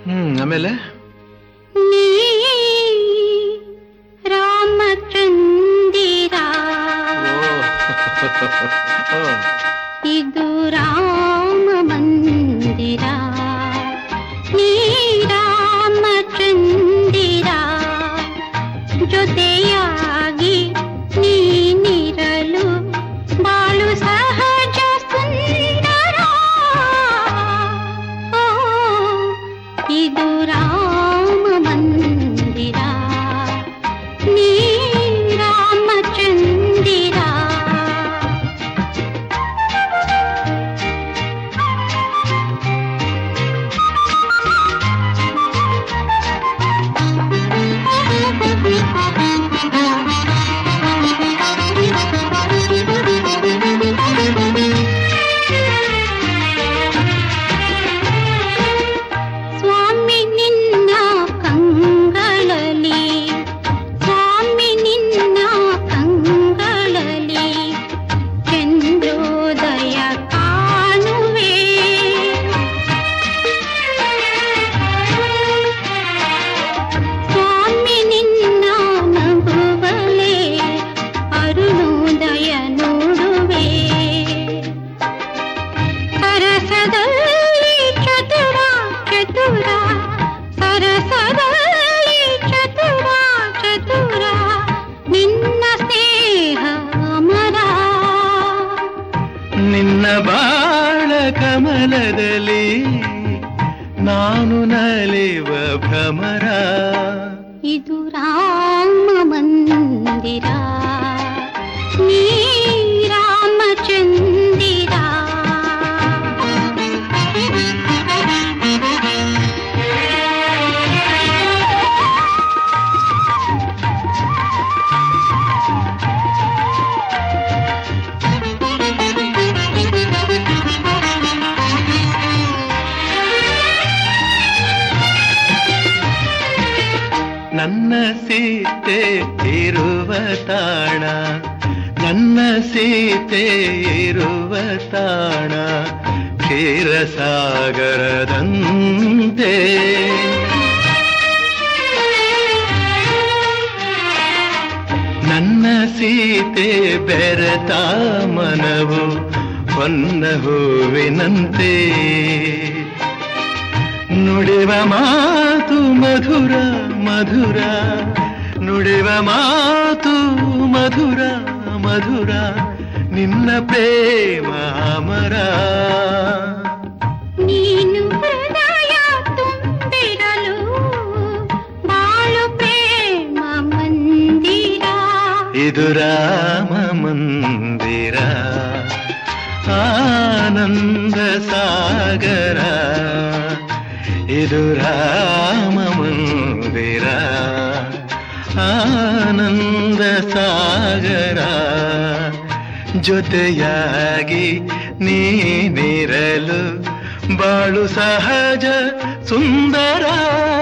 ಹ್ಮ್ ಆಮೇಲೆ ನೀ ರಾಮಚಂದಿರ ಓ ಇದು ರಾಮ ಮಂದಿರ ನೀ ರಾಮಚಂದಿರ ಜೊತೆಯಾಗಿ ನೀನಿರಲು ಬಾಳು ಸಹಜ ಸುಂದರ ಓ, ಇದು ರಾಮ ಮಂದಿರ ನೀ ರಾಮಚಂದಿರ ಸ್ವಾಮಿ ನಿನ್ನ ಕಂಗಳಲಿ ಸ್ವಾಮಿ ನಿನ್ನ ಕಂಗಳಲಿ ಚಂದ್ರೋದಯ ಕಾಣುವೆ ಸ್ವಾಮಿ ನಿನ್ನ ನಗುವಲೆ ಅರುಣೋದಯ ನೋಡುವೆ ಸರಸದಲ್ಲಿ ಚತುರ ಚತುರ ಸರಸದಲ್ಲಿ ಚತುರ ಚತುರ ನಿನ್ನ ಸ್ನೇಹ ಅಮರ ನಿನ್ನ ಬಾಳ ಕಮಲದಲ್ಲಿ ನಾನು ನಲಿವ ಭ್ರಮರ ಇದು ರಾಮ ಮಂದಿರ ನೀ ರಾಮಚಂದಿರ ನನ್ನ ಸೀತೆ ಇರುವ ತಾಣ ನನ್ನ ಸೀತೆ ಇರುವ ತಾಣ ಕ್ಷೀರಸಾಗರದಂತೆ ನನ್ನ ಸೀತೆ ಬೆರೆತ ಮನವು ಹೊನ್ನ ಹೂವಿನಂತೆ ನುಡಿವ ಮಾತು ಮಧುರ ಮಧುರ ನುಡಿವ ಮಾತು ಮಧುರ ಮಧುರ ನಿನ್ನ ಪ್ರೇಮ ಅಮರ ನೀನು ಹೃದಯ ತುಂಬಿರಲು ಬಾಳು ಪ್ರೇಮ ಮಂದಿರ ಇದು ರಾಮ ಮಂದಿರ ಆನಂದ ಸಾಗರ ಇದು ರಾಮ ಮಂದಿರ ಆನಂದ ಸಾಗರ ಜೊತೆಯಾಗಿ ನೀನಿರಲು ಬಾಳು ಸಹಜ ಸುಂದರ